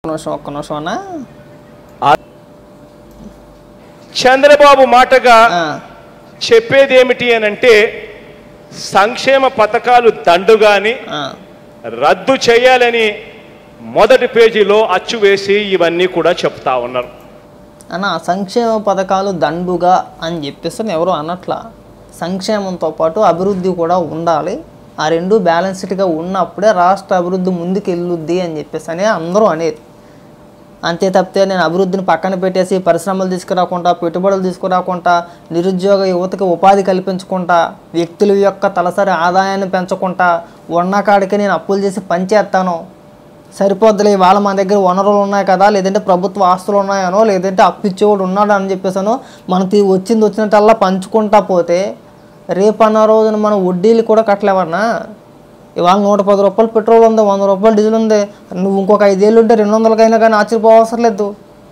నిమిషం ఒక్క నిమిషం అన్నా చంద్రబాబు మాటగా ఆ, చెప్పేది ఏమిటి అని అంటే సంక్షేమ పథకాలు దండుగాని ఆ, రద్దు చేయాలని మొదటి పేజీలో అచ్చు వేసి ఇవన్నీ కూడా చెప్తా ఉన్నారు అన్న సంక్షేమ పథకాలు దండుగా అని చెప్పేసి ఎవరు అనట్లా సంక్షేమంతో పాటు అభివృద్ధి కూడా ఉండాలి ఆ రెండు బ్యాలెన్స్డ్గా ఉన్నప్పుడే రాష్ట్ర అభివృద్ధి ముందుకు వెళ్ళుద్ది అని చెప్పేసి అని అందరూ అనేది అంతే తప్పితే నేను అభివృద్ధిని పక్కన పెట్టేసి పరిశ్రమలు తీసుకురాకుండా పెట్టుబడులు తీసుకురాకుండా నిరుద్యోగ యువతకి ఉపాధి కల్పించకుండా వ్యక్తుల యొక్క తలసరి ఆదాయాన్ని పెంచకుండా ఉన్న కాడికి నేను అప్పులు చేసి పనిచేస్తాను సరిపోద్దులే ఇవాళ మన దగ్గర వనరులు ఉన్నాయి కదా లేదంటే ప్రభుత్వ ఆస్తులు ఉన్నాయనో లేదంటే అప్పిచ్చేవాడు ఉన్నాడు అని చెప్పేసానో మనం తీ- వచ్చింది వచ్చినట్టల్లా పంచుకుంటా పోతే రేపు అన్న రోజున మనం వడ్డీలు కూడా కట్టలేమన్నా ఇవాళ నూట పది రూపాయలు పెట్రోల్ ఉంది వంద రూపాయలు డీజిల్ ఉంది నువ్వు ఇంకొక ఐదేళ్ళు ఉంటే రెండు వందలకైనా కానీ ఆశ్చర్యపోవసరం లేదు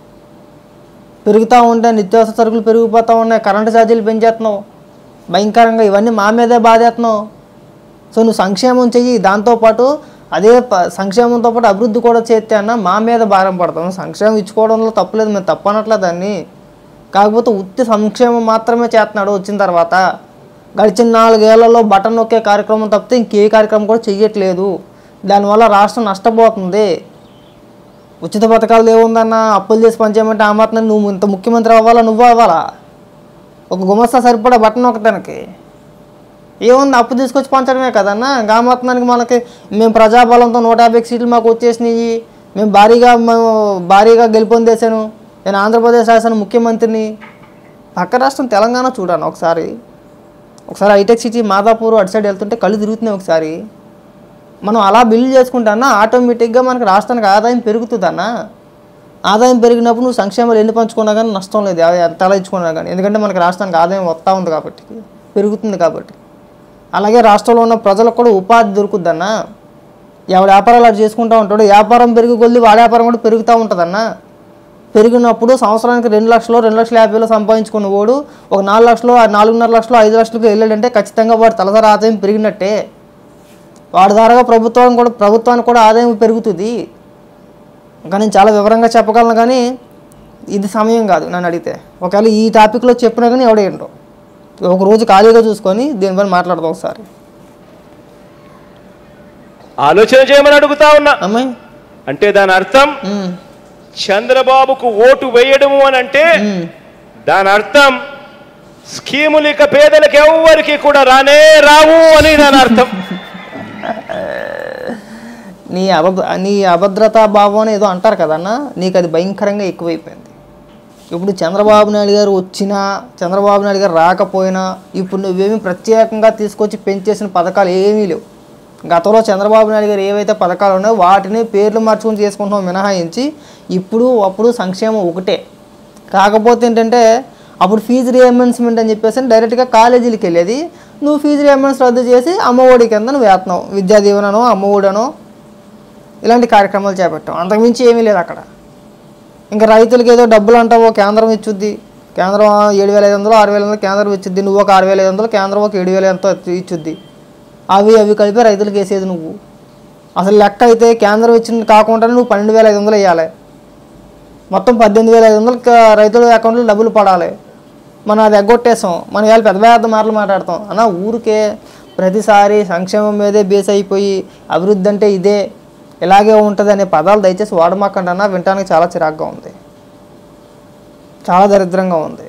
పెరుగుతూ ఉంటే నిత్యావసర సరుకులు పెరిగిపోతూ ఉన్నాయి కరెంటు ఛార్జీలు పెంచేస్తున్నావు భయంకరంగా ఇవన్నీ మా మీదే బాధేస్తున్నావు సో నువ్వు సంక్షేమం చెయ్యి దాంతోపాటు అదే ప- సంక్షేమంతో పాటు అభివృద్ధి కూడా చేస్తే అన్న మా మీద భారం పడతాం సంక్షేమం ఇచ్చుకోవడంలో తప్పులేదు మేము తప్పనట్లేదు దాన్ని కాకపోతే ఉత్తి సంక్షేమం మాత్రమే చేస్తున్నాడు వచ్చిన తర్వాత గడిచిన నాలుగేళ్లలో బటన్ నొక్కే కార్యక్రమం తప్పితే ఇంకే కార్యక్రమం కూడా చెయ్యట్లేదు దానివల్ల రాష్ట్రం నష్టపోతుంది ఉచిత పథకాలు ఏముందన్న అప్పులు చేసి పనిచేయమంటే ఆ మాత్రం నువ్వు ఇంత ముఖ్యమంత్రి అవ్వాలా నువ్వు అవ్వాలా ఒక గుమస్తా సరిపడా బటన్ నొక్కటానికి ఏముంది అప్పు తీసుకొచ్చి పంచడమే కదన్న గామాత్మానికి మనకి మేము ప్రజాబలంతో నూట యాభై సీట్లు మాకు వచ్చేసినాయి మేము భారీగా మేము భారీగా గెలుపొందేశాను నేను ఆంధ్రప్రదేశ్ రాష్ట్రానికి ముఖ్యమంత్రిని పక్క రాష్ట్రం తెలంగాణ చూడాను ఒకసారి ఒకసారి హైటెక్ సిటీ మాదాపూర్ అటు సైడ్ వెళ్తుంటే కళ్ళు తిరుగుతున్నాయి ఒకసారి మనం అలా బిల్డ్ చేసుకుంటానా ఆటోమేటిక్గా మనకి రాష్ట్రానికి ఆదాయం పెరుగుతుందన్న ఆదాయం పెరిగినప్పుడు నువ్వు సంక్షేమాలు ఎన్ని పంచుకున్నా కానీ నష్టం లేదు అది ఎంత అలా ఇచ్చుకున్నా కానీ ఎందుకంటే మనకి రాష్ట్రానికి ఆదాయం వస్తూ ఉంది కాబట్టి పెరుగుతుంది కాబట్టి అలాగే రాష్ట్రంలో ఉన్న ప్రజలకు కూడా ఉపాధి దొరుకుద్దన్న ఎవడు వ్యాపారాలు అటు చేసుకుంటూ ఉంటాడు వ్యాపారం పెరిగి కొద్ది వాడి వ్యాపారం కూడా పెరుగుతూ ఉంటుందన్న పెరిగినప్పుడు సంవత్సరానికి రెండు లక్షలు రెండు లక్షల యాభై వేలు సంపాదించుకున్న వాడు ఒక నాలుగు లక్షలు ఆ నాలుగున్నర లక్షలు ఐదు లక్షలకు వెళ్ళాడంటే ఖచ్చితంగా వాడి తలసరి ఆదాయం పెరిగినట్టే వాడి ద్వారా ప్రభుత్వం కూడా ప్రభుత్వానికి కూడా ఆదాయం పెరుగుతుంది ఇంకా నేను చాలా వివరంగా చెప్పగలను కానీ ఇది సమయం కాదు నన్ను అడిగితే ఒకవేళ ఈ టాపిక్లో చెప్పినా కానీ ఎవడేంటో ఒక రోజు ఖాళీగా చూసుకొని దీనిపైన మాట్లాడదాం ఒకసారి ఆలోచన చేయమని అడుగుతా ఉన్నా అమ్మాయి అంటే దాని అర్థం ఉమ్, చంద్రబాబుకు ఓటు వేయడము అని అంటే ఉమ్. దాని అర్థం స్కీములు ఇక పేదలకు ఎవ్వరికి కూడా రానే రావు అని దాని అర్థం నీ అభద్ర నీ అభద్రతా భావం అని ఏదో అంటారు కదన్న నీకు అది భయంకరంగా ఎక్కువైపోయింది ఇప్పుడు చంద్రబాబు నాయుడు గారు వచ్చినా చంద్రబాబు నాయుడు గారు రాకపోయినా ఇప్పుడు నువ్వేమి ప్రత్యేకంగా తీసుకొచ్చి పెంచేసిన పథకాలు ఏమీ లేవు గతంలో చంద్రబాబు నాయుడు గారు ఏవైతే పథకాలు ఉన్నాయో వాటిని పేర్లు మార్చుకుని చేసుకుంటాం మినహాయించి ఇప్పుడు అప్పుడు సంక్షేమం ఒకటే కాకపోతే ఏంటంటే అప్పుడు ఫీజు రియంబర్స్మెంట్ అని చెప్పేసి డైరెక్ట్గా కాలేజీలకు వెళ్ళేది నువ్వు ఫీజు రియంబర్స్ రద్దు చేసి అమ్మఒడి కింద నువ్వు వేస్తున్నావు విద్యా దీవెననో అమ్మఒడనో ఇలాంటి కార్యక్రమాలు చేపట్టాం అంతకుమించి ఏమీ లేదు అక్కడ ఇంకా రైతులకి ఏదో డబ్బులు అంటావో కేంద్రం ఇచ్చుద్ది కేంద్రం ఏడు వేల ఐదు వందలు ఆరు వేల వందలు కేంద్రం ఇచ్చుద్ది నువ్వు ఒక ఆరు వేల ఐదు వందలు కేంద్రం ఒక ఏడు వేల ఎంతో ఇచ్చుద్ది అవి అవి కలిపి రైతులకు వేసేది నువ్వు అసలు లెక్క అయితే కేంద్రం ఇచ్చింది కాకుండా నువ్వు పన్నెండు వేల ఐదు వందలు వేయాలి మొత్తం పద్దెనిమిది వేల ఐదు వందలు క- రైతుల అకౌంట్లో డబ్బులు పడాలి మనం అది ఎగ్గొట్టేసాం మనం ఇవాళ పెద్ద పెద్ద మాటలు మాట్లాడతాం అన్న ఊరికే ప్రతిసారి సంక్షేమం మీదే బేస్ అయిపోయి అభివృద్ధి అంటే ఇదే ఇలాగే ఉంటుంది అనే పదాలు దయచేసి వాడమాకండి అన్న వినటానికి చాలా చిరాగ్గా ఉంది చాలా దరిద్రంగా ఉంది